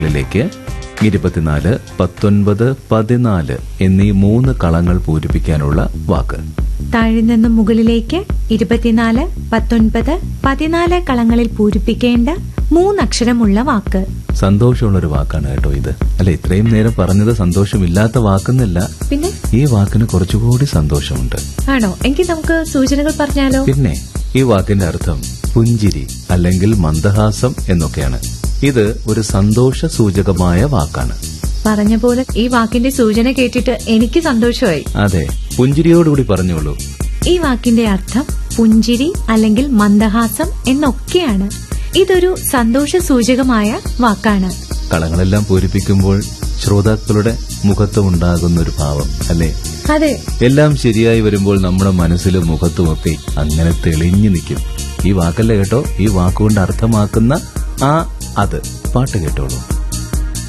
ിലേക്ക് ഇരുപത്തിനാല് പത്തൊൻപത് പതിനാല് എന്നീ മൂന്ന് കളങ്ങൾ പൂരിപ്പിക്കാനുള്ള വാക്ക് താഴെ നിന്നും മുകളിലേക്ക് ഇരുപത്തിനാല് പത്തൊൻപത് പതിനാല് കളങ്ങളിൽ പൂരിപ്പിക്കേണ്ട മൂന്നക്ഷരമുള്ള വാക്ക് സന്തോഷമുള്ളൊരു വാക്കാണ് കേട്ടോ ഇത് അല്ല ഇത്രയും നേരം പറഞ്ഞത് സന്തോഷമില്ലാത്ത വാക്കെന്നല്ല പിന്നെ ഈ വാക്കിന് കുറച്ചുകൂടി സന്തോഷമുണ്ട് ആണോ എങ്കിൽ നമുക്ക് സൂചനകൾ പറഞ്ഞാലോ പിന്നെ ഈ വാക്കിന്റെ അർത്ഥം പുഞ്ചിരി അല്ലെങ്കിൽ മന്ദഹാസം എന്നൊക്കെയാണ് ഇത് ഒരു സന്തോഷ സൂചകമായ വാക്കാണ് പറഞ്ഞ പോലെ ഈ വാക്കിന്റെ സൂചന കേട്ടിട്ട് എനിക്ക് സന്തോഷമായി അതെ പുഞ്ചിരിയോടുകൂടി പറഞ്ഞോളൂ ഈ വാക്കിന്റെ അർത്ഥം പുഞ്ചിരി അല്ലെങ്കിൽ മന്ദഹാസം എന്നൊക്കെയാണ് ഇതൊരു സന്തോഷ സൂചകമായ വാക്കാണ് കളങ്ങളെല്ലാം പൂരിപ്പിക്കുമ്പോൾ ശ്രോതാക്കളുടെ മുഖത്ത് ഉണ്ടാകുന്ന ഒരു ഭാവം അല്ലേ അതെ എല്ലാം ശരിയായി വരുമ്പോൾ നമ്മുടെ മനസ്സിലും മുഖത്തുമൊക്കെ അങ്ങനെ തെളിഞ്ഞു നിൽക്കും ഈ വാക്കല്ലേ കേട്ടോ ഈ വാക്കുകൊണ്ട് അർത്ഥമാക്കുന്ന ആ അത് പാട്ട് കേട്ടോളൂ